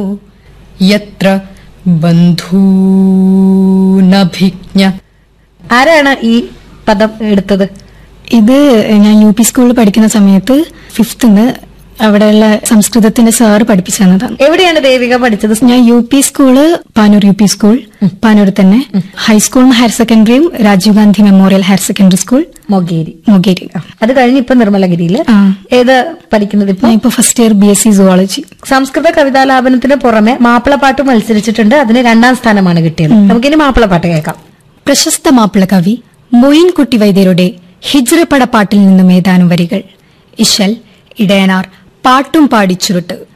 യത്ര ബന്ധൂനഭിജ്ഞ ആരാണ് ഈ പദം എടുത്തത് ഇത് ഞാൻ യു പി സ്കൂളിൽ പഠിക്കുന്ന സമയത്ത് ഫിഫ്ത്തിന് അവിടെയുള്ള സംസ്കൃതത്തിന്റെ സാറ് പഠിപ്പിച്ചു തന്നതാണ് എവിടെയാണ് ദേവിക പഠിച്ചത് ഞാൻ U P school Panoor U P school Panoor തന്നെ ഹൈസ്കൂളും ഹയർ സെക്കൻഡറിയും Rajiv Gandhi memorial higher secondary school Mogeri Mogeri അത് കഴിഞ്ഞ് ഇപ്പൊ നിർമ്മലഗിരിയില് ആ. ഏത് പഠിക്കുന്നത് ഇപ്പൊ ഞാൻ ഇപ്പൊ first year B S C zoology സംസ്കൃത കവിതാലാപനത്തിന് പുറമെ മാപ്പിളപ്പാട്ട് മത്സരിച്ചിട്ടുണ്ട് അതിന് രണ്ടാം സ്ഥാനമാണ് കിട്ടിയത് നമുക്കിനി മാപ്പിളപ്പാട്ട് കേൾക്കാം പ്രശസ്ത മാപ്പിള കവി മൊയിൻകുട്ടി വൈദ്യരുടെ ഹിജ്റ പടപ്പാട്ടിൽ നിന്നും ഏതാനും വരികൾ ഇശൽ ഇടയനാർ പാട്ടും പാടി ചുരുട്ട്